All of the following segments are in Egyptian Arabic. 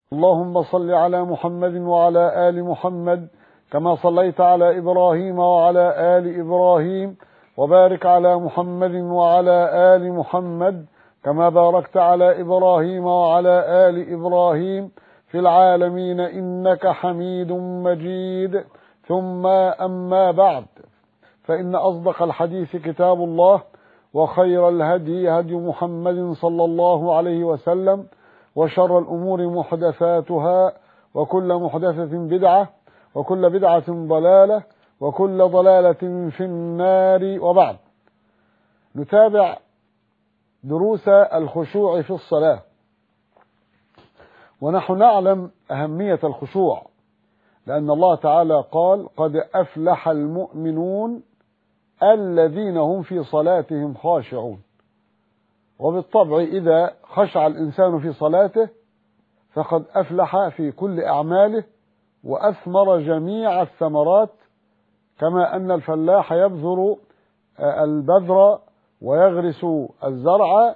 اللهم صل على محمد وعلى آل محمد كما صليت على إبراهيم وعلى آل إبراهيم وبارك على محمد وعلى آل محمد كما باركت على إبراهيم وعلى آل إبراهيم في العالمين إنك حميد مجيد ثم أما بعد فإن أصدق الحديث كتاب الله وخير الهدي هدي محمد صلى الله عليه وسلم وشر الأمور محدثاتها وكل محدثة بدعة وكل بدعة ضلالة وكل ضلالة في النار وبعد نتابع دروس الخشوع في الصلاة ونحن نعلم أهمية الخشوع لأن الله تعالى قال قد أفلح المؤمنون الذين هم في صلاتهم خاشعون وبالطبع إذا خشع الإنسان في صلاته فقد أفلح في كل أعماله وأثمر جميع الثمرات كما أن الفلاح يبذر البذر ويغرس الزرع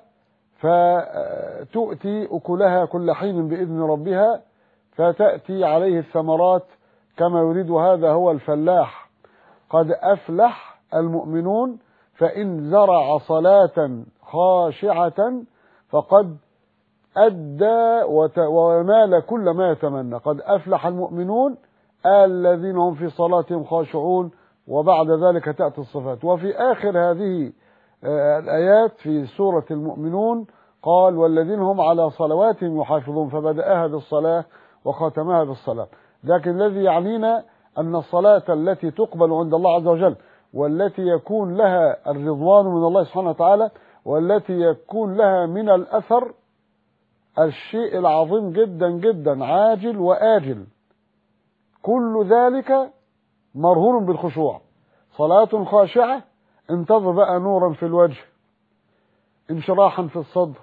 فتؤتي أكلها كل حين بإذن ربها فتأتي عليه الثمرات كما يريد هذا هو الفلاح قد أفلح المؤمنون فإن زرع صلاة خاشعة فقد أدى ونال كل ما يتمنى قد أفلح المؤمنون الذين هم في صلاتهم خاشعون وبعد ذلك تأتي الصفات وفي آخر هذه الآيات في سورة المؤمنون قال والذين هم على صلواتهم يحافظون فبدأها بالصلاة وختمها بالصلاة لكن الذي يعنينا أن الصلاة التي تقبل عند الله عز وجل والتي يكون لها الرضوان من الله سبحانه وتعالى والتي يكون لها من الأثر الشيء العظيم جدا جدا عاجل وآجل كل ذلك مرهون بالخشوع صلاة خاشعة انتظر بقى نورا في الوجه انشراحا في الصدر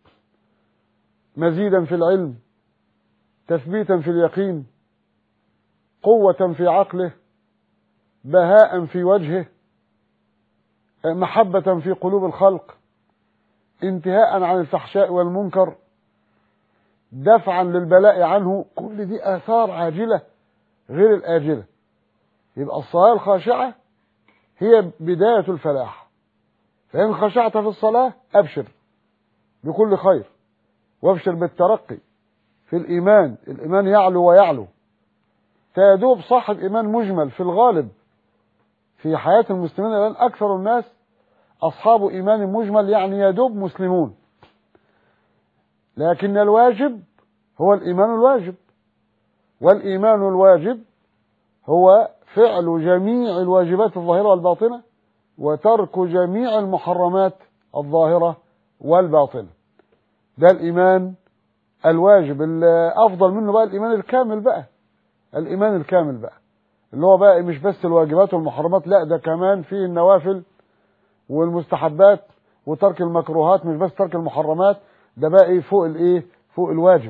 مزيدا في العلم تثبيتا في اليقين قوة في عقله بهاء في وجهه محبة في قلوب الخلق انتهاء عن الفحشاء والمنكر دفعا للبلاء عنه كل دي آثار عاجلة غير الآجلة يبقى الصلاة الخاشعة هي بداية الفلاح فإن خشعت في الصلاة أبشر بكل خير وابشر بالترقي في الإيمان الإيمان يعلو ويعلو تيدوب صاحب إيمان مجمل في الغالب في حياة المسلمين الآن أكثر الناس أصحاب إيمان مجمل يعني يدوب مسلمون لكن الواجب هو الإيمان الواجب والإيمان الواجب هو فعل جميع الواجبات الظاهرة والباطنة وترك جميع المحرمات الظاهرة والباطنة ده الإيمان الواجب الأفضل منه بقى الإيمان الكامل بقى الإيمان الكامل بقى اللي هو بقى مش بس الواجبات والمحرمات لا ده كمان في النوافل والمستحبات وترك المكروهات مش بس ترك المحرمات ده بقى ايه فوق الايه فوق الواجب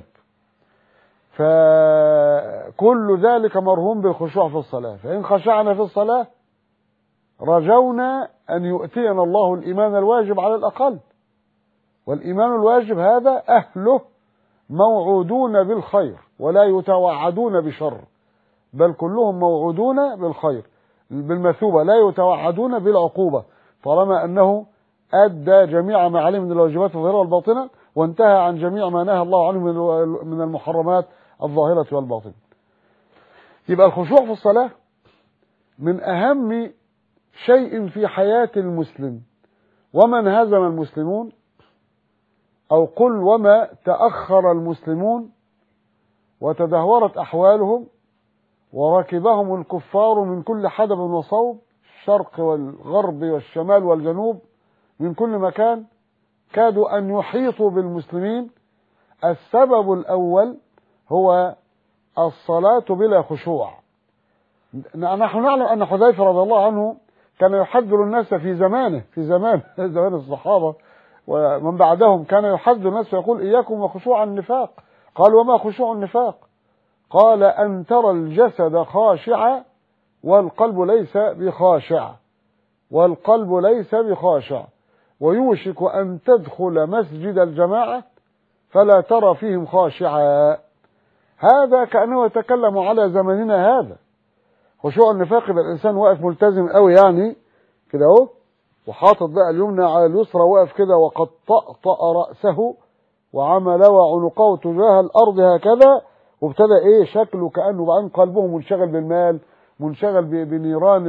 فكل ذلك مرهون بالخشوع في الصلاة فإن خشعنا في الصلاة رجونا أن يؤتينا الله الإيمان الواجب على الأقل والإيمان الواجب هذا أهله موعودون بالخير ولا يتوعدون بشر بل كلهم موعودون بالخير بالمثوبة لا يتوعدون بالعقوبة طالما أنه أدى جميع ما عليه من الواجبات الظاهرة والباطنة وانتهى عن جميع ما نهى الله عنه من المحرمات الظاهرة والباطنة يبقى الخشوع في الصلاة من أهم شيء في حياة المسلم ومن هزم المسلمون أو قل وما تأخر المسلمون وتدهورت أحوالهم وركبهم الكفار من كل حدب وصوب الشرق والغرب والشمال والجنوب من كل مكان كادوا أن يحيطوا بالمسلمين السبب الأول هو الصلاة بلا خشوع نحن نعلم أن حذيفة رضي الله عنه كان يحذر الناس في زمانه في زمان زمان الصحابة ومن بعدهم كان يحذر الناس ويقول إياكم وخشوع النفاق قال وما خشوع النفاق قال أن ترى الجسد خاشعا والقلب ليس بخاشع والقلب ليس بخاشع ويوشك أن تدخل مسجد الجماعة فلا ترى فيهم خاشعا هذا كأنه يتكلم على زمننا هذا خشوع النفاق يبقى الإنسان واقف ملتزم قوي يعني كده أهو وحاطط بقى اليمنى على اليسرى واقف كده وقد طأطأ رأسه وعمل وعنقه تجاه الأرض هكذا وابتدى إيه شكله كأنه بعدين قلبه منشغل بالمال منشغل بنيران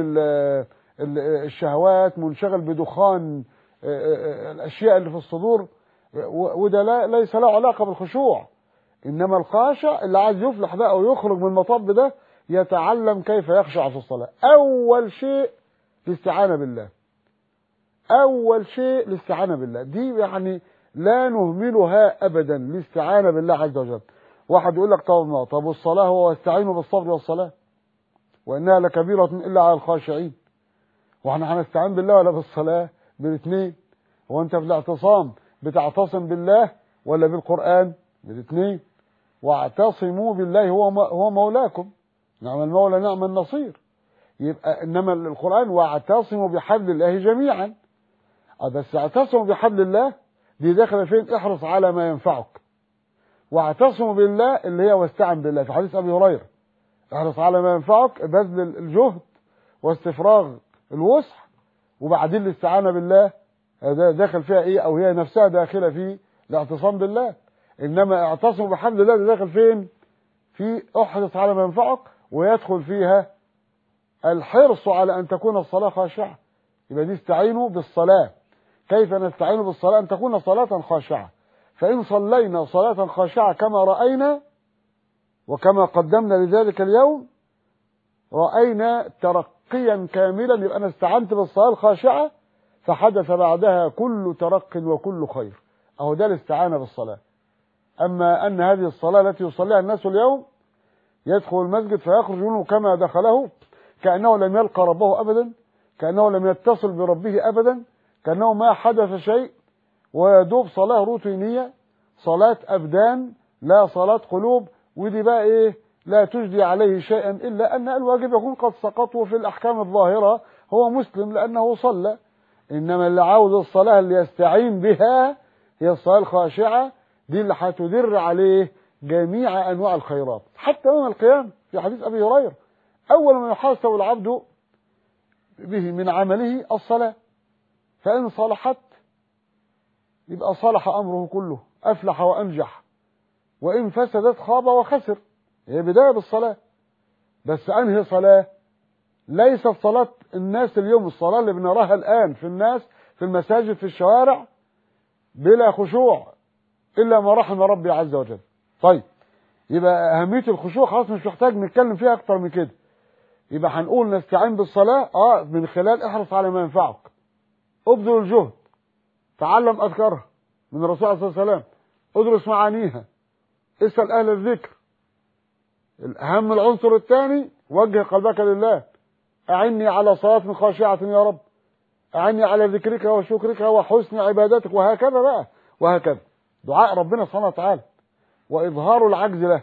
الشهوات منشغل بدخان الأشياء اللي في الصدور وده لا ليس له علاقة بالخشوع إنما الخاشع اللي عايز يفلح بقى ويخرج من المطب ده يتعلم كيف يخشع في الصلاة أول شيء الاستعانة بالله أول شيء الاستعانة بالله دي يعني لا نهملها أبدا الاستعانة بالله عز وجل واحد يقول لك طب طب والصلاة هو واستعينوا بالصبر والصلاة وإنها لكبيرة إلا على الخاشعين واحنا هنستعين بالله ولا بالصلاة بالاثنين هو أنت في الاعتصام بتعتصم بالله ولا بالقرآن بالاثنين واعتصموا بالله هو هو مولاكم نعم المولى نعم النصير يبقى انما القران واعتصموا بحبل الله جميعا بس اعتصموا بحبل الله دي داخله فين احرص على ما ينفعك واعتصموا بالله اللي هي واستعن بالله في حديث ابي هريره احرص على ما ينفعك بذل الجهد واستفراغ الوسع وبعدين الاستعانه بالله ده داخل فيها ايه او هي نفسها داخله في الاعتصام بالله انما اعتصموا بحبل الله ده داخل فين في احرص على ما ينفعك ويدخل فيها الحرص على ان تكون الصلاه خاشعه يبقى دي استعينوا بالصلاه كيف نستعين بالصلاه ان تكون صلاه خاشعه فان صلينا صلاه خاشعه كما راينا وكما قدمنا لذلك اليوم راينا ترقيا كاملا يبقى انا استعنت بالصلاه الخاشعه فحدث بعدها كل ترق وكل خير اهو ده الاستعانه بالصلاه اما ان هذه الصلاه التي يصليها الناس اليوم يدخل المسجد فيخرج منه كما دخله كانه لم يلقى ربه ابدا كانه لم يتصل بربه ابدا كانه ما حدث شيء ويدوب صلاه روتينيه صلاه ابدان لا صلاه قلوب ودي بقى ايه لا تجدي عليه شيئا الا ان الواجب يكون قد سقطه في الاحكام الظاهره هو مسلم لانه صلى انما اللي عاوز الصلاه اللي يستعين بها هي الصلاه الخاشعه دي اللي هتدر عليه جميع انواع الخيرات حتى يوم القيامه في حديث ابي هريره اول ما يحاسب العبد به من عمله الصلاه فان صلحت يبقى صلح امره كله افلح وانجح وان فسدت خاب وخسر هي بدايه بالصلاه بس انهي صلاه ليست صلاه الناس اليوم الصلاه اللي بنراها الان في الناس في المساجد في الشوارع بلا خشوع الا ما رحم ربي عز وجل طيب يبقى اهميه الخشوع خلاص مش محتاج نتكلم فيها اكتر من كده يبقى هنقول نستعين بالصلاه اه من خلال احرص على ما ينفعك ابذل الجهد تعلم اذكارها من الرسول صلى الله عليه وسلم ادرس معانيها اسال اهل الذكر الاهم العنصر الثاني وجه قلبك لله اعني على صلاه خاشعه يا رب اعني على ذكرك وشكرك وحسن عبادتك وهكذا بقى وهكذا دعاء ربنا سبحانه وتعالى واظهار العجز له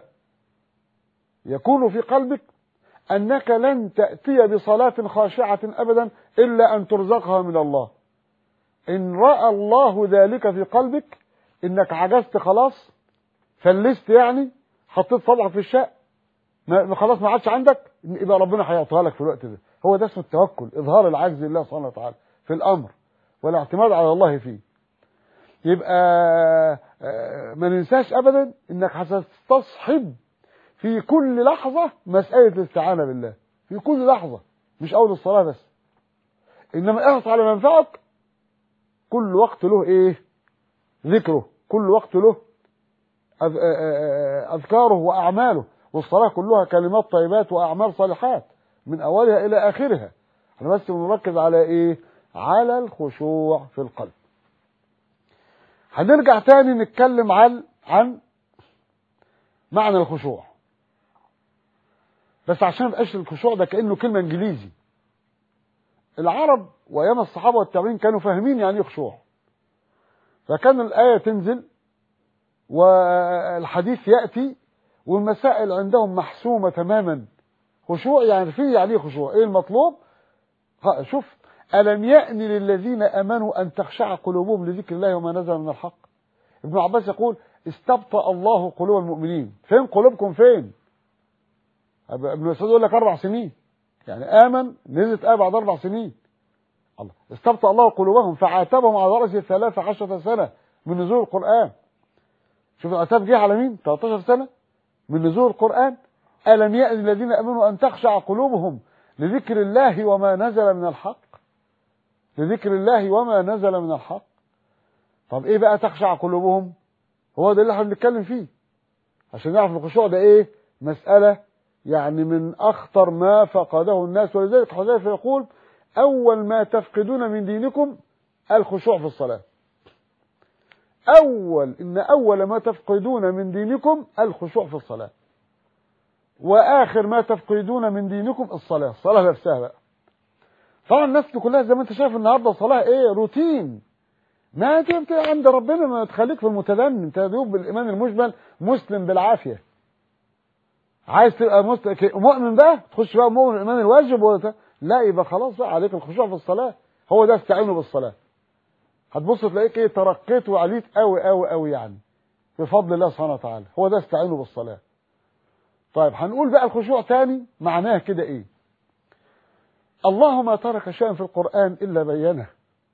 يكون في قلبك انك لن تاتي بصلاه خاشعه ابدا الا ان ترزقها من الله ان راى الله ذلك في قلبك انك عجزت خلاص فلست يعني حطيت صبعك في الشاء ما خلاص ما عادش عندك يبقى ربنا هيعطيها لك في الوقت ده هو ده اسمه التوكل اظهار العجز لله سبحانه وتعالى في الامر والاعتماد على الله فيه يبقى ما ننساش ابدا انك هتستصحب في كل لحظه مساله الاستعانه بالله في كل لحظه مش اول الصلاه بس انما احرص على منفعك كل وقت له ايه ذكره كل وقت له اذكاره واعماله والصلاه كلها كلمات طيبات واعمال صالحات من اولها الى اخرها احنا بس بنركز على ايه على الخشوع في القلب هنرجع تاني نتكلم عن عن معنى الخشوع بس عشان مبقاش الخشوع ده كانه كلمه انجليزي العرب وايام الصحابه والتابعين كانوا فاهمين يعني ايه خشوع فكان الايه تنزل والحديث ياتي والمسائل عندهم محسومه تماما خشوع يعني في يعني ايه خشوع ايه المطلوب شوف ألم يأن للذين آمنوا أن تخشع قلوبهم لذكر الله وما نزل من الحق ابن عباس يقول استبطأ الله قلوب المؤمنين فين قلوبكم فين ابن مسعود يقول لك اربع سنين يعني امن نزلت ايه بعد اربع سنين الله استبطأ الله قلوبهم فعاتبهم على رأس ثلاث عشرة سنة من نزول القرآن شوف العتاب جه على مين 13 سنة من نزول القرآن ألم يأذن الذين أمنوا أن تخشع قلوبهم لذكر الله وما نزل من الحق لذكر الله وما نزل من الحق طب ايه بقى تخشع قلوبهم هو ده اللي احنا بنتكلم فيه عشان نعرف الخشوع ده ايه مسألة يعني من اخطر ما فقده الناس ولذلك حذيفه يقول اول ما تفقدون من دينكم الخشوع في الصلاة اول ان اول ما تفقدون من دينكم الخشوع في الصلاة واخر ما تفقدون من دينكم الصلاة الصلاة نفسها بقى طبعا الناس دي كلها زي ما انت شايف النهارده الصلاة ايه روتين ما انت عند ربنا ما تخليك في المتدين انت دوب بالايمان المجمل مسلم بالعافيه عايز تبقى مسلم مؤمن بقى تخش بقى مؤمن الايمان الواجب ولا لا يبقى خلاص بقى عليك الخشوع في الصلاه هو ده استعينوا بالصلاه هتبص تلاقيك ايه ترقيت وعليت قوي قوي قوي يعني بفضل الله سبحانه وتعالى هو ده استعينوا بالصلاه طيب هنقول بقى الخشوع تاني معناه كده ايه الله ما ترك شيئا في القرآن إلا بينه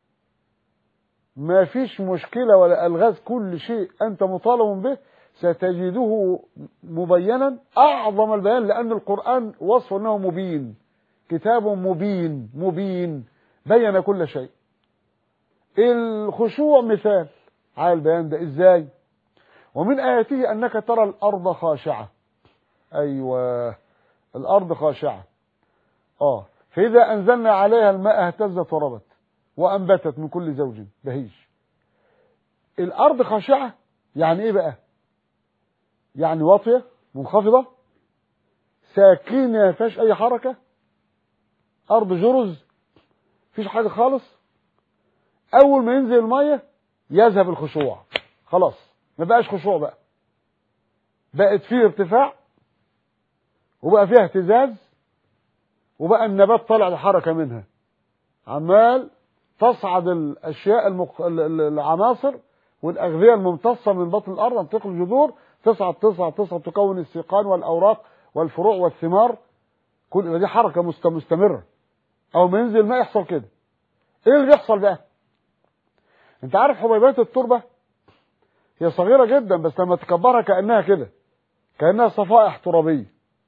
ما فيش مشكلة ولا ألغاز كل شيء أنت مطالب به ستجده مبينا أعظم البيان لأن القرآن وصف أنه مبين كتاب مبين مبين بين كل شيء الخشوع مثال على البيان ده إزاي ومن آياته أنك ترى الأرض خاشعة أيوة الأرض خاشعة آه فإذا أنزلنا عليها الماء اهتزت وربت وأنبتت من كل زوج بهيج الأرض خاشعة يعني إيه بقى يعني واطية منخفضة ساكنة ما فيهاش أي حركة أرض جرز فيش حاجة خالص أول ما ينزل المية يذهب الخشوع خلاص ما بقاش خشوع بقى بقت فيه ارتفاع وبقى فيها اهتزاز وبقى النبات طالع لحركة منها عمال تصعد الاشياء المق... العناصر والاغذيه الممتصه من بطن الارض عن طريق الجذور تصعد تصعد تصعد تكون السيقان والاوراق والفروع والثمار كل دي حركه مستمره او ما ينزل الماء يحصل كده ايه اللي بيحصل بقى انت عارف حبيبات التربه هي صغيره جدا بس لما تكبرها كانها كده كانها صفائح ترابيه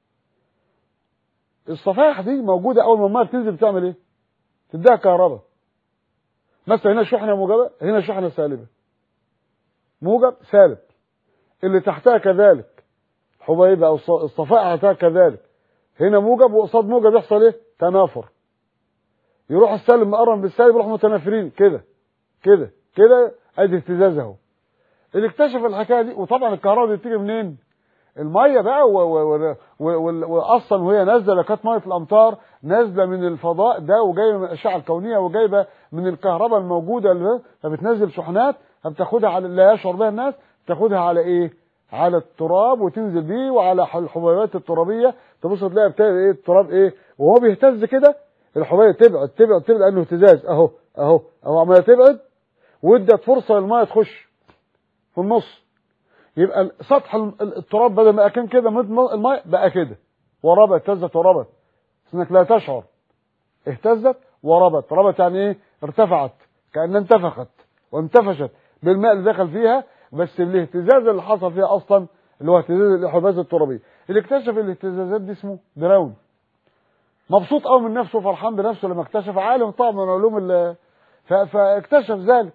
الصفائح دي موجوده اول ما الماء بتنزل بتعمل ايه تديها كهرباء مثلا هنا شحنة موجبة هنا شحنة سالبة موجب سالب اللي تحتها كذلك حبيبة أو الصفائح تحتها كذلك هنا موجب وقصاد موجب يحصل ايه تنافر يروح السالب مقرب بالسالب يروح متنافرين كده كده كده ادي اهتزاز اهو اللي اكتشف الحكايه دي وطبعا الكهرباء دي بتيجي منين الميه بقى واصلا وهي نازله كانت ميه الامطار نازله من الفضاء ده وجايه من الاشعه الكونيه وجايبه من الكهرباء الموجوده اللي فبتنزل شحنات فبتاخدها على لا يشعر بها الناس تاخدها على ايه على التراب وتنزل بيه وعلى الحبيبات الترابيه تبص تلاقي ابتدى ايه التراب ايه وهو بيهتز كده الحبيبه تبعد تبعد تبعد لانه اهتزاز اهو اهو اهو عماله تبعد وادت فرصه للميه تخش في النص يبقى سطح التراب بدل ما كان كده الماء بقى كده وربت اهتزت وربت انك لا تشعر اهتزت وربت ربت يعني ايه ارتفعت كانها انتفخت وانتفشت بالماء اللي دخل فيها بس الاهتزاز اللي حصل فيها اصلا اللي هو اهتزاز الحباز الترابيه اللي اكتشف الاهتزازات دي اسمه براون مبسوط قوي من نفسه فرحان بنفسه لما اكتشف عالم طبعا من علوم فاكتشف ذلك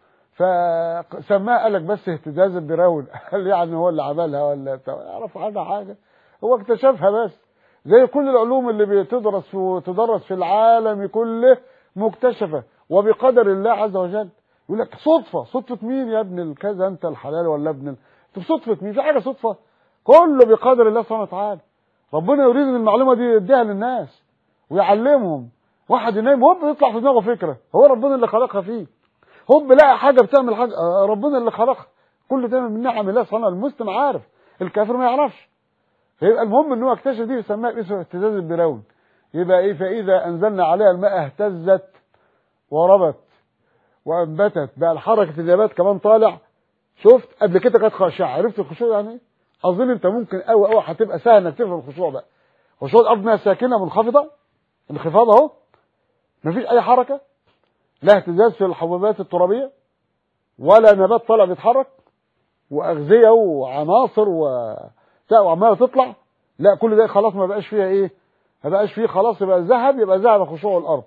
فسماها قال لك بس اهتزاز البراون قال يعني هو اللي عملها ولا يعرف عنها حاجه هو اكتشفها بس زي كل العلوم اللي بتدرس وتدرس في العالم كله مكتشفه وبقدر الله عز وجل يقول لك صدفه صدفه مين يا ابن الكذا انت الحلال ولا ابن ال... صدفه مين في حاجه صدفه كله بقدر الله سبحانه وتعالى ربنا يريد ان المعلومه دي يديها للناس ويعلمهم واحد ينام هوب يطلع في دماغه فكره هو ربنا اللي خلقها فيه هوب لقى حاجه بتعمل حاجه ربنا اللي خلقها كل ده من نعم الله سبحانه المسلم عارف الكافر ما يعرفش فيبقى المهم ان هو اكتشف دي يسميها اسمه اهتزاز البراون يبقى ايه فاذا انزلنا عليها الماء اهتزت وربت وانبتت بقى الحركه النبات كمان طالع شفت قبل كده كانت خاشعه عرفت الخشوع يعني ايه اظن انت ممكن قوي قوي هتبقى سهل انك تفهم الخشوع بقى خشوع الارض انها ساكنه منخفضه انخفاض اهو مفيش اي حركه لا اهتزاز في الحبوبات الترابيه ولا نبات طالع بيتحرك واغذيه وعناصر و وعماله تطلع لا كل ده خلاص ما بقاش فيها ايه ما بقاش فيه خلاص يبقى ذهب يبقى ذهب خشوع الارض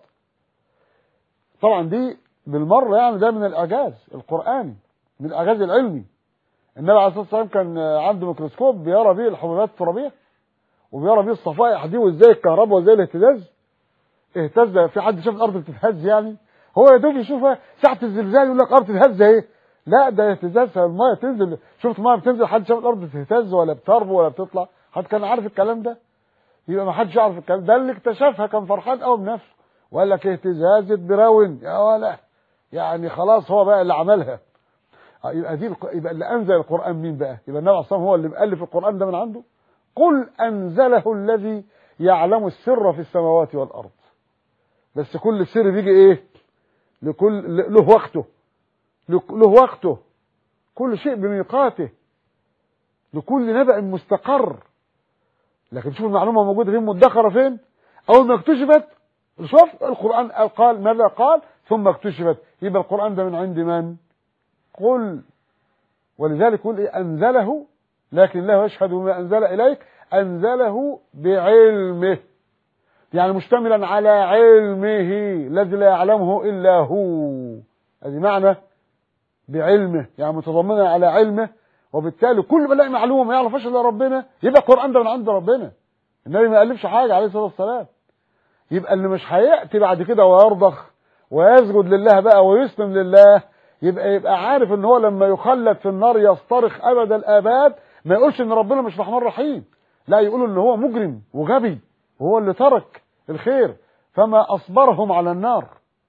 طبعا دي بالمره يعني ده من الاعجاز القراني من الاعجاز العلمي النبي عليه الصلاه والسلام كان عنده ميكروسكوب بيرى بيه الحبوبات الترابيه وبيرى بيه الصفائح دي وازاي الكهرباء وازاي الاهتزاز اهتز في حد شاف الارض بتتهز يعني هو يا دوب يشوفها ساعه الزلزال يقول لك الارض تتهز اهي لا ده اهتزاز المايه تنزل شفت المايه بتنزل حد شاف الارض بتهتز ولا بتربو ولا بتطلع حد كان عارف الكلام ده يبقى ما حدش يعرف الكلام ده اللي اكتشفها كان فرحان قوي بنفسه وقال لك اهتزازة براون يا ولا يعني خلاص هو بقى اللي عملها يبقى دي يبقى اللي انزل القران مين بقى يبقى النبي عليه هو اللي مؤلف القران ده من عنده قل انزله الذي يعلم السر في السماوات والارض بس كل سر بيجي ايه لكل له وقته له وقته كل شيء بميقاته لكل نبأ مستقر لكن شوف المعلومة موجودة فين مدخرة فين أول ما اكتشفت شوف القرآن قال ماذا قال ثم اكتشفت يبقى القرآن ده من عند من قل ولذلك قل إيه أنزله لكن له يشهد بما أنزل إليك أنزله بعلمه يعني مشتملا على علمه الذي لا يعلمه إلا هو هذه معنى بعلمه يعني متضمنة على علمه وبالتالي كل ما يلاقي معلومه ما يعرفهاش الا ربنا يبقى القران ده من عند ربنا النبي ما الفش حاجه عليه الصلاه والسلام يبقى اللي مش هياتي بعد كده ويرضخ ويسجد لله بقى ويسلم لله يبقى يبقى عارف ان هو لما يخلد في النار يصطرخ ابد الاباد ما يقولش ان ربنا مش رحمن رحيم لا يقول ان هو مجرم وغبي وهو اللي ترك الخير فما اصبرهم على النار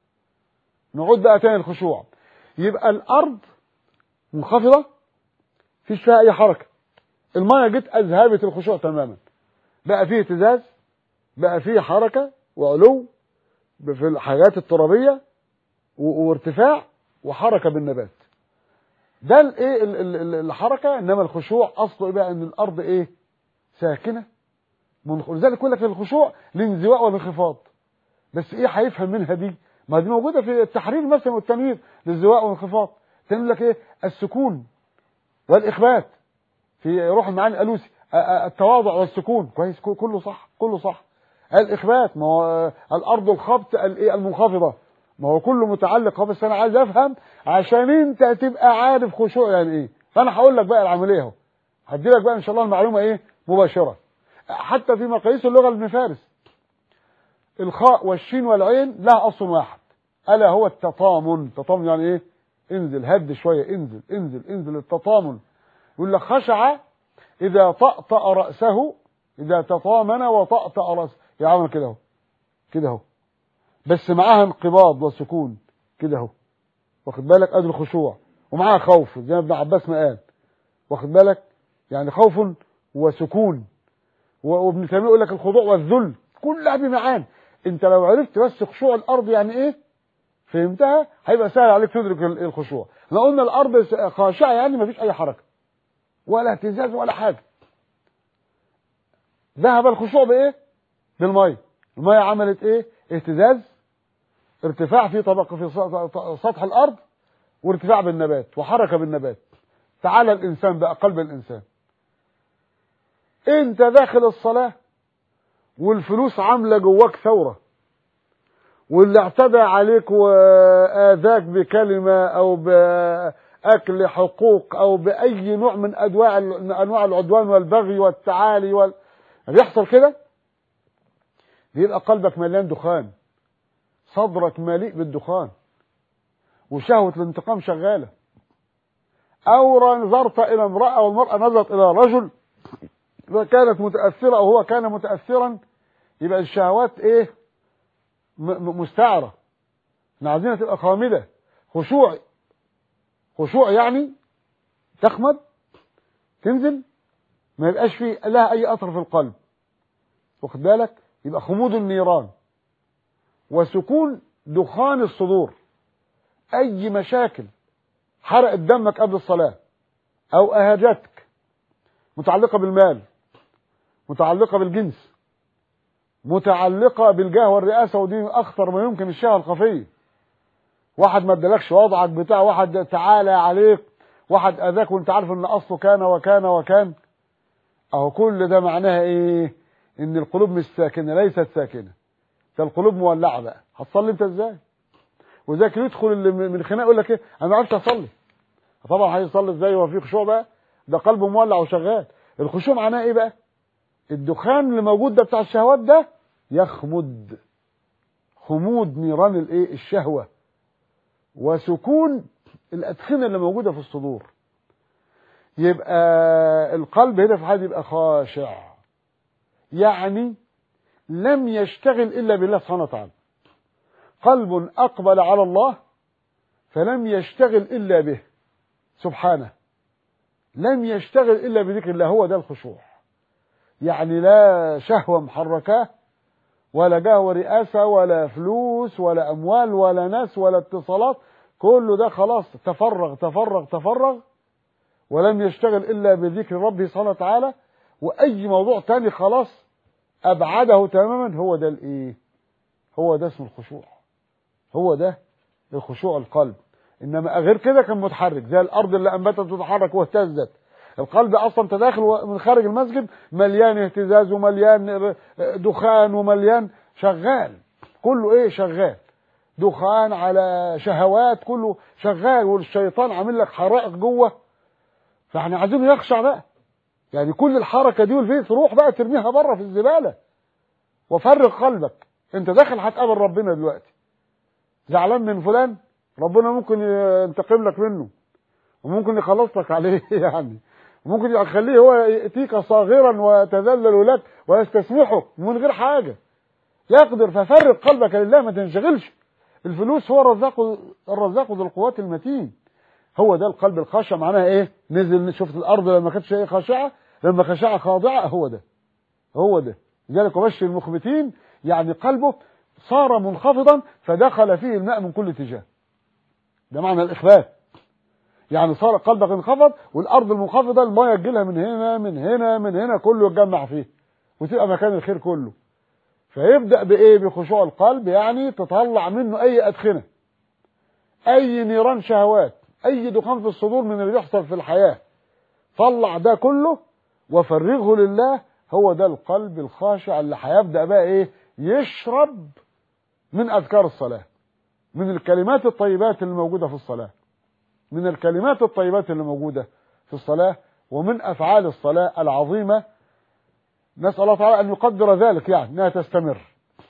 نعود بقى تاني الخشوع يبقى الارض منخفضه فيش فيها اي حركه الميه جت اذهبت الخشوع تماما بقى فيه اهتزاز بقى فيه حركه وعلو في الحاجات الترابيه وارتفاع وحركه بالنبات ده الايه الحركه انما الخشوع اصله ايه بقى ان الارض ايه ساكنه ولذلك يقول لك الخشوع الانزواء والانخفاض بس ايه هيفهم منها دي ما دي موجوده في التحرير مثلا والتنوير الانزواء والانخفاض تقول لك ايه السكون والإخبات في روح المعاني الألوسي التواضع والسكون كويس كله صح كله صح الإخبات ما هو الأرض الخبط الإيه المنخفضة ما هو كله متعلق هو بس أنا عايز أفهم عشان أنت تبقى عارف خشوع يعني إيه فأنا هقول لك بقى العملية أهو هدي لك بقى إن شاء الله المعلومة إيه مباشرة حتى في مقاييس اللغة ابن فارس الخاء والشين والعين لها أصل واحد ألا هو التطامن تطامن يعني إيه انزل هد شوية انزل انزل انزل التطامن يقول لك خشع إذا طأطأ رأسه إذا تطامن وطأطأ رأسه يعمل كده اهو كده اهو بس معاها انقباض وسكون كده اهو واخد بالك ادي الخشوع ومعاها خوف زي ما ابن عباس ما قال واخد بالك يعني خوف وسكون وابن تيميه يقول لك الخضوع والذل كلها بمعان انت لو عرفت بس خشوع الارض يعني ايه فهمتها هيبقى سهل عليك تدرك الخشوع لو قلنا الارض خاشعه يعني ما فيش اي حركه ولا اهتزاز ولا حاجه ذهب الخشوع بايه بالميه الميه عملت ايه اهتزاز ارتفاع في طبقه في سطح الارض وارتفاع بالنبات وحركه بالنبات تعالى الانسان بقى قلب الانسان انت داخل الصلاه والفلوس عامله جواك ثوره واللي اعتدى عليك واذاك بكلمه او باكل حقوق او باي نوع من انواع انواع العدوان والبغي والتعالي وال... بيحصل كده بيبقى قلبك مليان دخان صدرك مليء بالدخان وشهوة الانتقام شغالة أو نظرت إلى امرأة والمرأة نظرت إلى رجل كانت متأثرة أو هو كان متأثرا يبقى الشهوات إيه مستعرة احنا عايزينها تبقى خامدة خشوع خشوع يعني تخمد تنزل ما يبقاش فيه لها اي اثر في القلب واخد بالك يبقى خمود النيران وسكون دخان الصدور اي مشاكل حرقت دمك قبل الصلاة أو أهجتك متعلقة بالمال متعلقة بالجنس متعلقة بالجاه والرئاسة ودي أخطر ما يمكن الشهوة الخفية واحد ما ادالكش وضعك بتاع واحد تعالى عليك واحد اذاك وانت عارف ان اصله كان وكان وكان اهو كل ده معناها ايه ان القلوب مش ساكنه ليست ساكنه ده القلوب مولعه بقى هتصلي انت ازاي وذاك يدخل اللي من خناق يقول لك ايه انا ما عرفتش اصلي طبعا هيصلي ازاي وهو في خشوع بقى ده قلبه مولع وشغال الخشوع معناه ايه بقى الدخان اللي موجود ده بتاع الشهوات ده يخمد خمود نيران الايه الشهوه وسكون الأدخنة اللي موجودة في الصدور يبقى القلب هنا في حاجة يبقى خاشع يعني لم يشتغل إلا بالله سبحانه وتعالى قلب أقبل على الله فلم يشتغل إلا به سبحانه لم يشتغل إلا بذكر الله هو ده الخشوع يعني لا شهوة محركاه ولا جاه ورئاسة ولا فلوس ولا أموال ولا ناس ولا اتصالات كله ده خلاص تفرغ تفرغ تفرغ ولم يشتغل إلا بذكر ربه سبحانه وتعالى وأي موضوع تاني خلاص أبعده تماما هو ده الإيه هو ده اسم الخشوع هو ده الخشوع القلب إنما غير كده كان متحرك زي الأرض اللي أنبتت تتحرك واهتزت القلب اصلا تداخل من خارج المسجد مليان اهتزاز ومليان دخان ومليان شغال كله ايه شغال دخان على شهوات كله شغال والشيطان عامل لك حرائق جوه فاحنا عايزين يخشع بقى يعني كل الحركه دي والفيه تروح بقى ترميها بره في الزباله وفرغ قلبك انت داخل هتقابل ربنا دلوقتي زعلان من فلان ربنا ممكن ينتقم لك منه وممكن يخلص لك عليه يعني ممكن يخليه هو يأتيك صاغرا ويتذلل لك ويستسمحك من غير حاجة يقدر ففرق قلبك لله ما تنشغلش الفلوس هو الرزاق الرزاق ذو القوات المتين هو ده القلب الخاشع معناها ايه نزل شفت الارض لما كانتش ايه خاشعه لما خاشعه خاضعه هو ده هو ده لذلك وبشر المخبتين يعني قلبه صار منخفضا فدخل فيه الماء من كل اتجاه ده معنى الاخبات يعني صار قلبك انخفض والارض المنخفضه الميه تجيلها من هنا من هنا من هنا كله يتجمع فيه وتبقى مكان الخير كله فيبدا بايه بخشوع القلب يعني تطلع منه اي ادخنه اي نيران شهوات اي دخان في الصدور من اللي بيحصل في الحياه طلع ده كله وفرغه لله هو ده القلب الخاشع اللي هيبدا بقى ايه يشرب من اذكار الصلاه من الكلمات الطيبات اللي موجوده في الصلاه من الكلمات الطيبات اللي موجودة في الصلاة ومن أفعال الصلاة العظيمة نسأل الله تعالى أن يقدر ذلك يعني أنها تستمر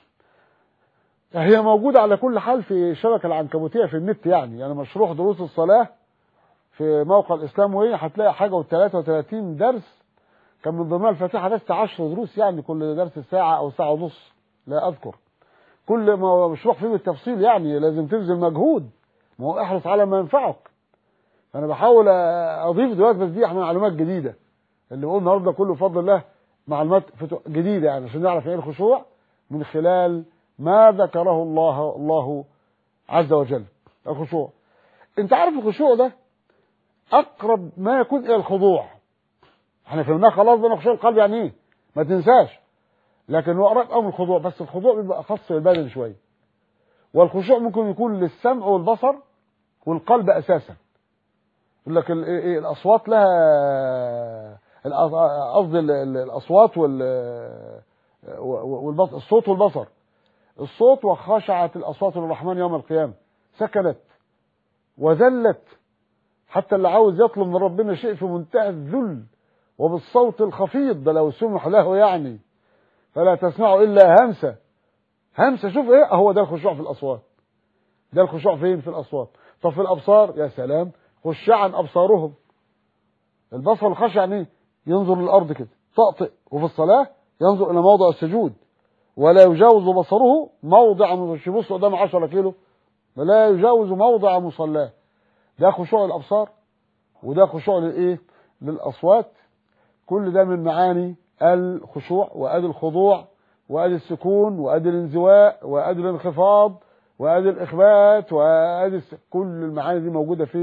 هي موجودة على كل حال في الشبكة العنكبوتية في النت يعني يعني مشروع دروس الصلاة في موقع الإسلام وهي هتلاقي حاجة و33 درس كان من ضمنها الفاتحة بس 10 دروس يعني كل درس ساعة أو ساعة ونص لا أذكر كل ما مشروع فيه بالتفصيل يعني لازم تبذل مجهود ما هو احرص على ما ينفعك فانا بحاول اضيف دلوقتي بس دي احنا معلومات جديده اللي بقول النهارده كله بفضل الله معلومات جديده يعني عشان نعرف ايه الخشوع من خلال ما ذكره الله الله عز وجل الخشوع انت عارف الخشوع ده اقرب ما يكون الى الخضوع احنا فهمناه خلاص بقى خشوع القلب يعني ايه ما تنساش لكن هو قريب قوي من الخضوع بس الخضوع بيبقى اخص بالبدن شويه والخشوع ممكن يكون للسمع والبصر والقلب اساسا يقول لك ايه الاصوات لها قصدي الاصوات وال والبصر الصوت والبصر الصوت وخشعت الاصوات للرحمن يوم القيامه سكنت وذلت حتى اللي عاوز يطلب من ربنا شيء في منتهى الذل وبالصوت الخفيض ده لو سمح له يعني فلا تسمعوا الا همسه همسه شوف ايه هو ده الخشوع في الاصوات ده الخشوع فين في الاصوات طب في الابصار يا سلام خشعا ابصارهم البصر الخشع يعني ينظر للارض كده طقطق وفي الصلاه ينظر الى موضع السجود ولا يجاوز بصره موضع مش يبص قدام 10 كيلو ولا يجاوز موضع مصلاه ده خشوع الابصار وده خشوع للايه للاصوات كل ده من معاني الخشوع وادي الخضوع وادي السكون وادي الانزواء وادي الانخفاض وادي الاخبات وادي كل المعاني دي موجوده فين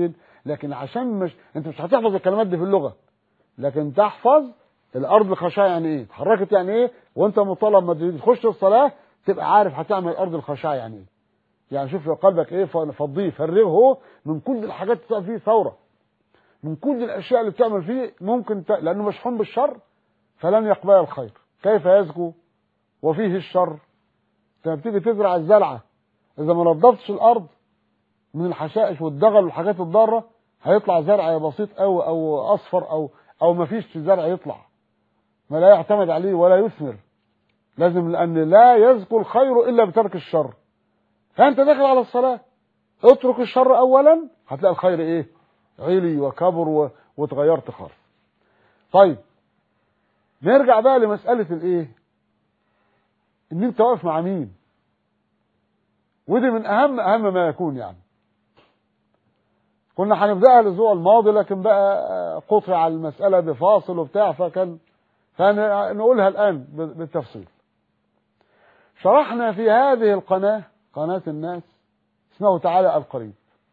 لكن عشان مش انت مش هتحفظ الكلمات دي في اللغه لكن تحفظ الارض الخشاع يعني ايه اتحركت يعني ايه وانت مطالب ما تخش الصلاه تبقى عارف هتعمل الارض الخشاع يعني ايه يعني شوف قلبك ايه فضيه فرغه من كل الحاجات اللي فيه ثوره من كل الاشياء اللي بتعمل فيه ممكن ت... لانه مشحون بالشر فلن يقبل الخير كيف يزكو وفيه الشر انت بتيجي تزرع الزرعه اذا ما نظفتش الارض من الحشائش والدغل والحاجات الضاره هيطلع زرع بسيط او او اصفر او او ما فيش زرع يطلع ما لا يعتمد عليه ولا يثمر لازم لان لا يزكو الخير الا بترك الشر فانت داخل على الصلاه اترك الشر اولا هتلاقي الخير ايه علي وكبر و... وتغيرت خالص طيب نرجع بقى لمساله الايه ان انت واقف مع مين ودي من اهم اهم ما يكون يعني كنا هنبداها الاسبوع الماضي لكن بقى قطع المساله بفاصل وبتاع فكان فنقولها الان بالتفصيل شرحنا في هذه القناه قناه الناس اسمه تعالى القريب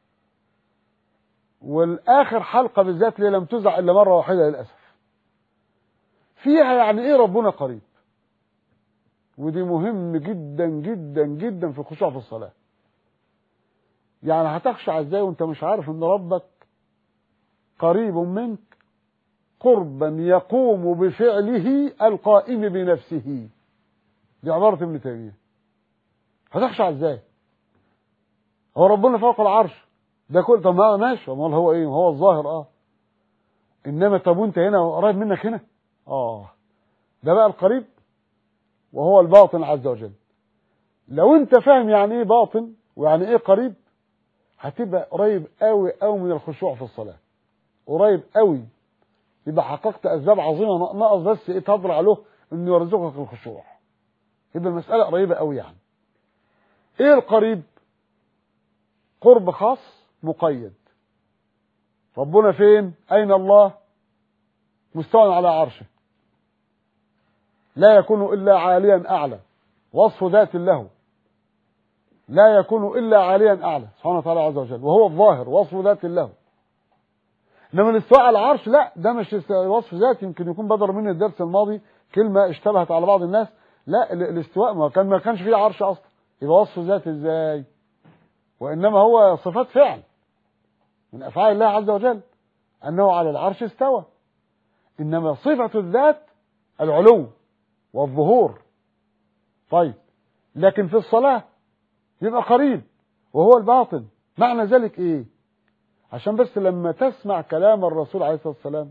والاخر حلقه بالذات اللي لم تذع الا مره واحده للاسف فيها يعني ايه ربنا قريب ودي مهم جدا جدا جدا في الخشوع في الصلاه يعني هتخشع ازاي وانت مش عارف ان ربك قريب منك قربا يقوم بفعله القائم بنفسه دي عبارة ابن تيمية هتخشع ازاي هو ربنا فوق العرش ده كل طب ما ماشي امال هو ايه هو الظاهر اه انما طب وانت هنا قريب منك هنا اه ده بقى القريب وهو الباطن عز وجل لو انت فاهم يعني ايه باطن ويعني ايه قريب هتبقى قريب قوي قوي من الخشوع في الصلاه قريب قوي يبقى حققت اسباب عظيمه ناقص بس ايه تضرع له انه يرزقك الخشوع يبقى المساله قريبه قوي يعني ايه القريب قرب خاص مقيد ربنا فين اين الله مستوى على عرشه لا يكون الا عاليا اعلى وصف ذات له لا يكون الا عاليا اعلى سبحانه وتعالى عز وجل وهو الظاهر وصف ذات له انما الاستواء على العرش لا ده مش وصف ذات يمكن يكون بدر مني الدرس الماضي كلمه اشتبهت على بعض الناس لا الاستواء ما كان ما كانش فيه عرش اصلا يبقى وصف ذات ازاي وانما هو صفات فعل من افعال الله عز وجل انه على العرش استوى انما صفه الذات العلو والظهور طيب لكن في الصلاه يبقى قريب وهو الباطن معنى ذلك ايه عشان بس لما تسمع كلام الرسول عليه الصلاه والسلام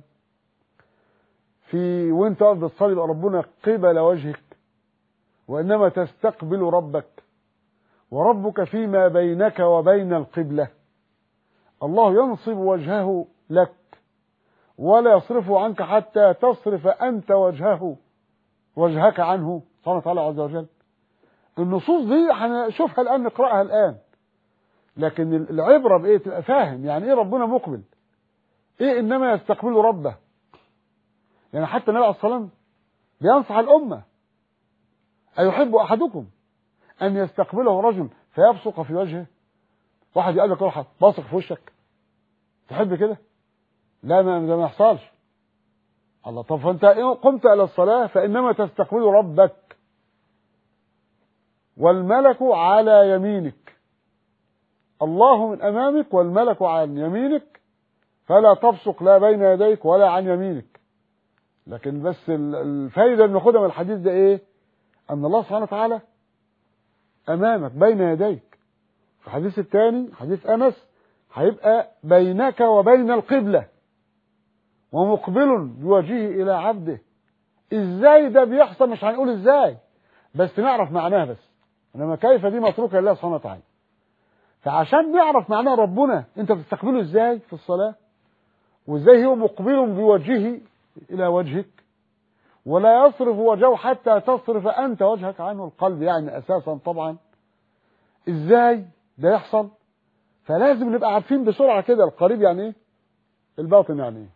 في وانت واقف بتصلي يبقى ربنا قبل وجهك وانما تستقبل ربك وربك فيما بينك وبين القبله الله ينصب وجهه لك ولا يصرفه عنك حتى تصرف انت وجهه وجهك عنه سبحانه وتعالى عز وجل النصوص دي هنشوفها الان نقراها الان لكن العبره بايه تبقى فاهم يعني ايه ربنا مقبل ايه انما يستقبل ربه يعني حتى النبي عليه الصلاه والسلام بينصح الامه ايحب احدكم ان يستقبله رجل فيبصق في وجهه واحد يقول لك روح باصق في وشك تحب كده لا ما ده ما يحصلش الله طب فانت قمت الى الصلاه فانما تستقبل ربك والملك على يمينك الله من امامك والملك عن يمينك فلا تبصق لا بين يديك ولا عن يمينك لكن بس الفايده اللي ناخدها من الحديث ده ايه ان الله سبحانه وتعالى امامك بين يديك في الحديث الثاني حديث انس هيبقى بينك وبين القبله ومقبل بوجهه الى عبده ازاي ده بيحصل مش هنقول ازاي بس نعرف معناه بس انما كيف دي متروكه لله سبحانه وتعالى فعشان نعرف معناه ربنا انت بتستقبله ازاي في الصلاه وازاي هو مقبل بوجهه الى وجهك ولا يصرف وجهه حتى تصرف انت وجهك عنه القلب يعني اساسا طبعا ازاي ده يحصل فلازم نبقى عارفين بسرعه كده القريب يعني ايه الباطن يعني ايه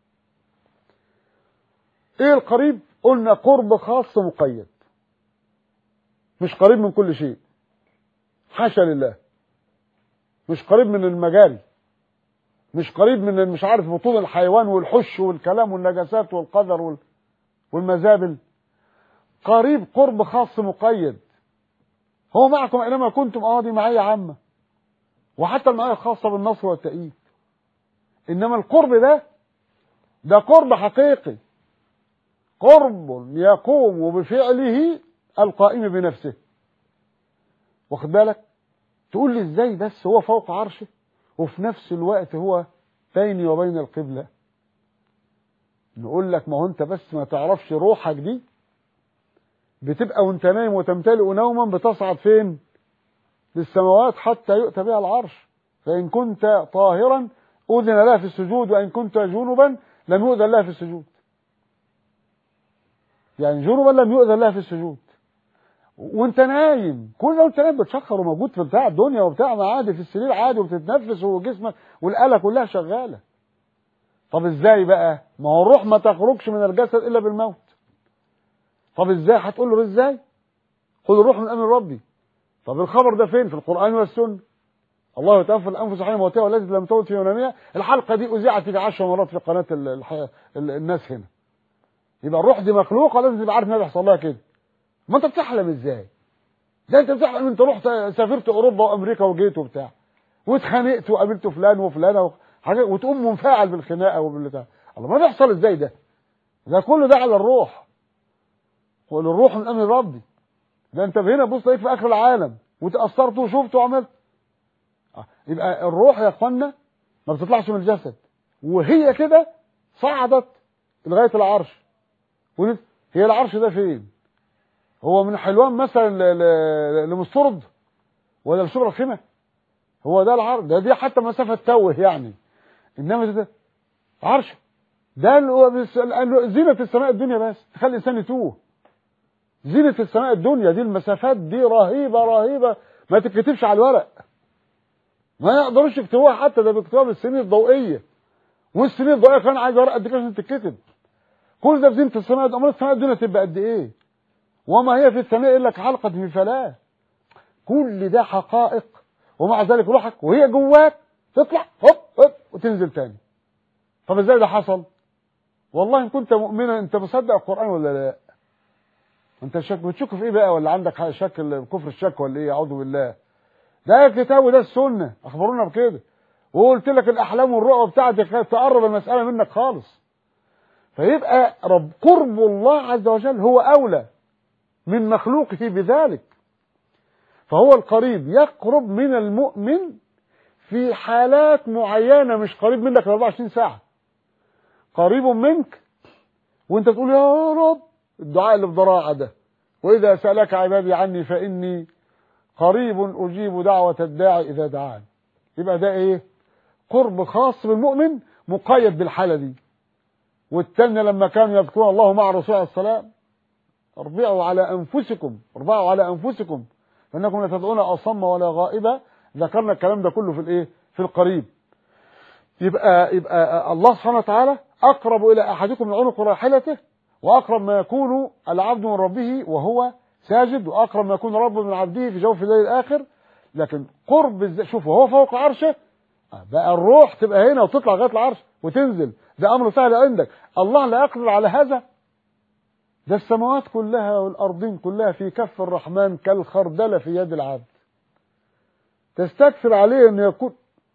ايه القريب قلنا قرب خاص مقيد مش قريب من كل شيء حاشا لله مش قريب من المجاري مش قريب من مش عارف بطون الحيوان والحش والكلام والنجاسات والقدر وال... والمزابل قريب قرب خاص مقيد هو معكم اينما كنتم اه دي معيه عامه وحتى المعيه الخاصه بالنصر والتأييد انما القرب ده ده قرب حقيقي قرب يقوم بفعله القائم بنفسه واخد بالك تقول لي ازاي بس هو فوق عرشه وفي نفس الوقت هو بيني وبين القبلة نقول لك ما هو انت بس ما تعرفش روحك دي بتبقى وانت نايم وتمتلئ نوما بتصعد فين للسماوات حتى يؤتى بها العرش فإن كنت طاهرا أذن لها في السجود وإن كنت جنبا لم يؤذن لها في السجود يعني جنبا لم يؤذن لها في السجود وانت نايم كل ده وانت نايم بتشخر وموجود في بتاع الدنيا وبتاع ما عادي في السرير عادي وبتتنفس وجسمك والآلة كلها شغالة طب ازاي بقى ما هو الروح ما تخرجش من الجسد الا بالموت طب ازاي هتقول له ازاي خذ الروح من امر ربي طب الخبر ده فين في القرآن والسنة الله يتوفى الانفس حين موتها والتي لم تمت في منامها الحلقه دي اذيعت في 10 مرات في قناه الحياة الناس هنا يبقى الروح دي مخلوقه لازم تبقى عارف انها بيحصل لها كده ما انت بتحلم ازاي ده انت بتحلم انت رحت سافرت اوروبا وامريكا وجيت وبتاع واتخانقت وقابلت فلان وفلانه وحاجه وتقوم منفعل بالخناقه وبالبتاع الله ما بيحصل ازاي ده ده كله ده على الروح قول الروح من امر ربي ده انت هنا بص تلاقيك في اخر العالم وتاثرت وشفت وعملت يبقى الروح يا اخوانا ما بتطلعش من الجسد وهي كده صعدت لغايه العرش هي العرش ده فين هو من حلوان مثلا لمسترد ولا لشبرا الخيمه هو ده العرش ده دي حتى مسافه توه يعني انما ده عرش ده زينة السماء الدنيا بس تخلي الانسان يتوه زينة السماء الدنيا دي المسافات دي رهيبة رهيبة ما تتكتبش على الورق ما يقدروش يكتبوها حتى ده بيكتبوها بالسنين الضوئية والسنين الضوئية كان عايز ورق قد كده عشان تتكتب كل ده في زينة السماء امال السماء الدنيا تبقى قد ايه وما هي في السماء الا كحلقة من فلاة كل ده حقائق ومع ذلك روحك وهي جواك تطلع هوب هوب وتنزل تاني طب ازاي ده حصل والله ان كنت مؤمنا انت مصدق القرآن ولا لا انت شك بتشك في ايه بقى ولا عندك شك كفر الشك ولا ايه اعوذ بالله ده الكتاب وده السنه اخبرونا بكده وقلت لك الاحلام والرؤى بتاعتك تقرب المساله منك خالص فيبقى رب قرب الله عز وجل هو اولى من مخلوقه بذلك فهو القريب يقرب من المؤمن في حالات معينه مش قريب منك 24 ساعه قريب منك وانت تقول يا رب الدعاء اللي بضراعه ده واذا سالك عبادي عني فاني قريب أجيب دعوة الداعي إذا دعان يبقى ده إيه قرب خاص بالمؤمن مقيد بالحالة دي والتانية لما كانوا يذكرون الله مع الرسول عليه السلام اربعوا على أنفسكم اربعوا على أنفسكم فإنكم لا تدعون أصم ولا غائبة ذكرنا الكلام ده كله في الإيه في القريب يبقى يبقى الله سبحانه وتعالى أقرب إلى أحدكم من عنق راحلته وأقرب ما يكون العبد من ربه وهو ساجد واقرب ما يكون رب من عبده في جوف الليل الاخر لكن قرب شوف هو فوق عرشه بقى الروح تبقى هنا وتطلع لغايه العرش وتنزل ده امر سهل عندك الله لا يقدر على هذا ده السماوات كلها والارضين كلها في كف الرحمن كالخردله في يد العبد تستكثر عليه ان يكون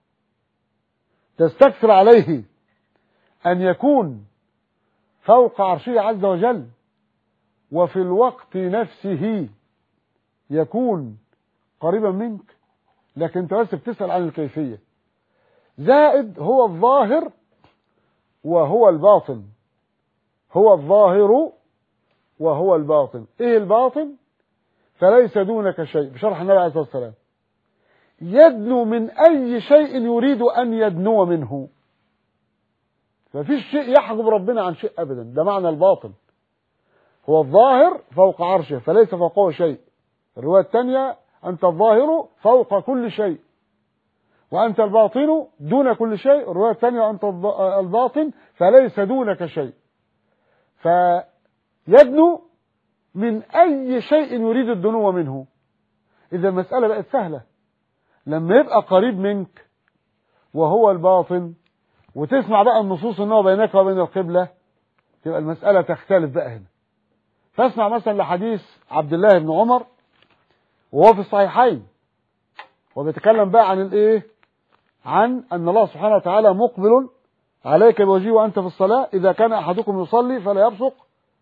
تستكثر عليه ان يكون فوق عرشه عز وجل وفي الوقت نفسه يكون قريبا منك لكن انت بس بتسأل عن الكيفية زائد هو الظاهر وهو الباطن هو الظاهر وهو الباطن ايه الباطن فليس دونك شيء بشرح النبي عليه الصلاة والسلام يدنو من اي شيء يريد ان يدنو منه ففيش شيء يحجب ربنا عن شيء ابدا ده معنى الباطن هو الظاهر فوق عرشه فليس فوقه شيء الرواية الثانية أنت الظاهر فوق كل شيء وأنت الباطن دون كل شيء الرواية الثانية أنت الباطن فليس دونك شيء فيدنو من أي شيء يريد الدنو منه إذا المسألة بقت سهلة لما يبقى قريب منك وهو الباطن وتسمع بقى النصوص ان هو بينك وبين القبلة تبقى المسألة تختلف بقى هنا فاسمع مثلا لحديث عبد الله بن عمر وهو في الصحيحين وبيتكلم بقى عن الايه عن ان الله سبحانه وتعالى مقبل عليك بوجهه وانت في الصلاة اذا كان احدكم يصلي فلا يبصق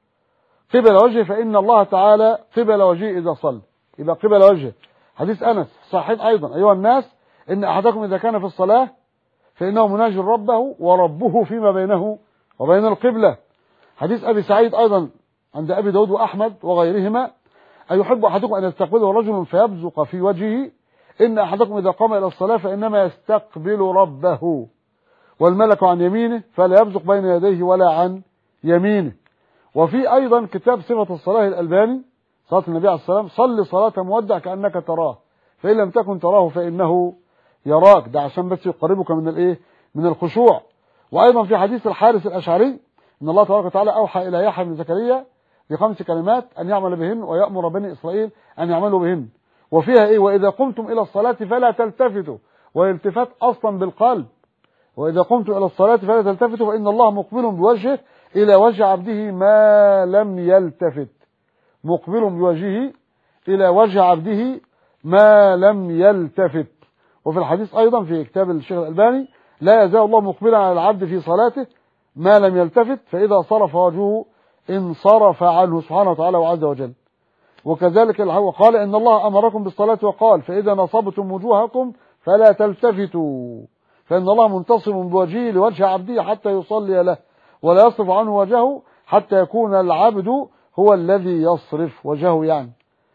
قبل وجهه فان الله تعالى قبل وجهه اذا صلى يبقى قبل وجهه حديث انس صحيح ايضا ايها الناس ان احدكم اذا كان في الصلاة فانه مناجي ربه وربه فيما بينه وبين القبلة حديث ابي سعيد ايضا عند ابي داود واحمد وغيرهما أيحب أحدكم أن يستقبله رجل فيبزق في وجهه إن أحدكم إذا قام إلى الصلاة فإنما يستقبل ربه والملك عن يمينه فلا يبزق بين يديه ولا عن يمينه وفي أيضا كتاب صفة الصلاة الألباني صلاة النبي عليه السلام صل صلاة مودع كأنك تراه فإن لم تكن تراه فإنه يراك ده عشان بس يقربك من الإيه من الخشوع وأيضا في حديث الحارث الأشعري إن الله تبارك وتعالى أوحى إلى يحيى بن زكريا بخمس كلمات أن يعمل بهن ويأمر بني إسرائيل أن يعملوا بهن وفيها إيه وإذا قمتم إلى الصلاة فلا تلتفتوا والالتفات أصلا بالقلب وإذا قمتم إلى الصلاة فلا تلتفتوا فإن الله مقبل بوجهه إلى وجه عبده ما لم يلتفت مقبل بوجهه إلى وجه عبده ما لم يلتفت وفي الحديث أيضا في كتاب الشيخ الألباني لا يزال الله مقبلا على العبد في صلاته ما لم يلتفت فإذا صرف وجهه انصرف عنه سبحانه وتعالى وعز وجل وكذلك وقال إن الله أمركم بالصلاة وقال فإذا نصبتم وجوهكم فلا تلتفتوا فإن الله منتصم بوجهه لوجه عبده حتى يصلي له ولا يصرف عنه وجهه حتى يكون العبد هو الذي يصرف وجهه يعني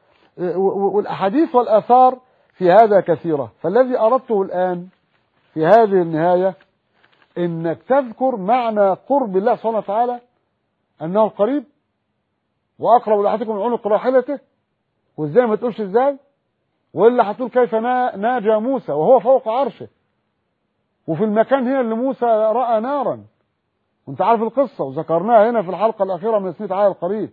والأحاديث والآثار في هذا كثيرة فالذي أردته الآن في هذه النهاية إنك تذكر معنى قرب الله سبحانه وتعالى أنه قريب وأقرب لأحدكم من عنق راحلته وإزاي ما تقولش إزاي وإلا هتقول كيف ناجى موسى وهو فوق عرشه وفي المكان هنا اللي موسى رأى نارا وانت عارف القصة وذكرناها هنا في الحلقة الأخيرة من سنة عالي القريب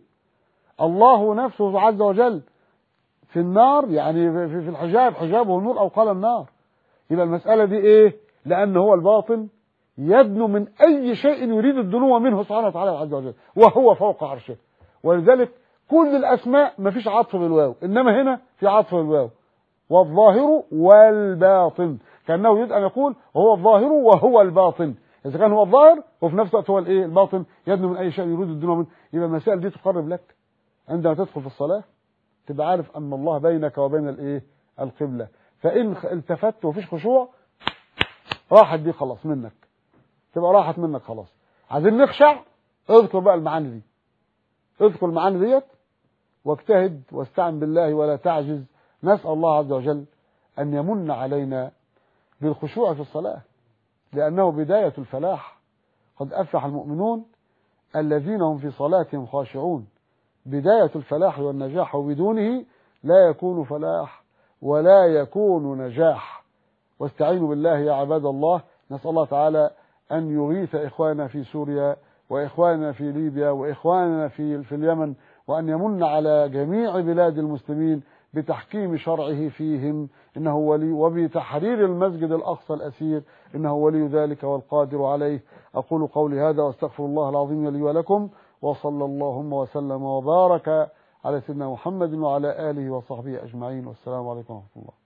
الله نفسه عز وجل في النار يعني في الحجاب حجابه النور أو قال النار يبقى المسألة دي إيه لأن هو الباطن يدنو من أي شيء يريد الدنو منه سبحانه وتعالى عز وجل وهو فوق عرشه ولذلك كل الأسماء ما فيش عطف بالواو إنما هنا في عطف بالواو والظاهر والباطن كأنه يريد أن يقول هو الظاهر وهو الباطن إذا كان هو الظاهر وفي نفس الوقت هو الإيه الباطن يدنو من أي شيء يريد الدنو منه يبقى المسائل دي تقرب لك عندما تدخل في الصلاة تبقى عارف أن الله بينك وبين الإيه القبلة فإن التفت وفيش خشوع راحت دي خلاص منك تبقى راحت منك خلاص عايزين نخشع اذكر بقى المعاني دي اذكر المعاني ديت واجتهد واستعن بالله ولا تعجز نسأل الله عز وجل أن يمن علينا بالخشوع في الصلاة لأنه بداية الفلاح قد أفلح المؤمنون الذين هم في صلاتهم خاشعون بداية الفلاح والنجاح وبدونه لا يكون فلاح ولا يكون نجاح واستعينوا بالله يا عباد الله نسأل الله تعالى أن يغيث إخواننا في سوريا وإخواننا في ليبيا وإخواننا في, في اليمن وأن يمن على جميع بلاد المسلمين بتحكيم شرعه فيهم إنه ولي وبتحرير المسجد الأقصى الأسير إنه ولي ذلك والقادر عليه أقول قولي هذا واستغفر الله العظيم لي ولكم وصلى اللهم وسلم وبارك على سيدنا محمد وعلى آله وصحبه أجمعين والسلام عليكم ورحمة الله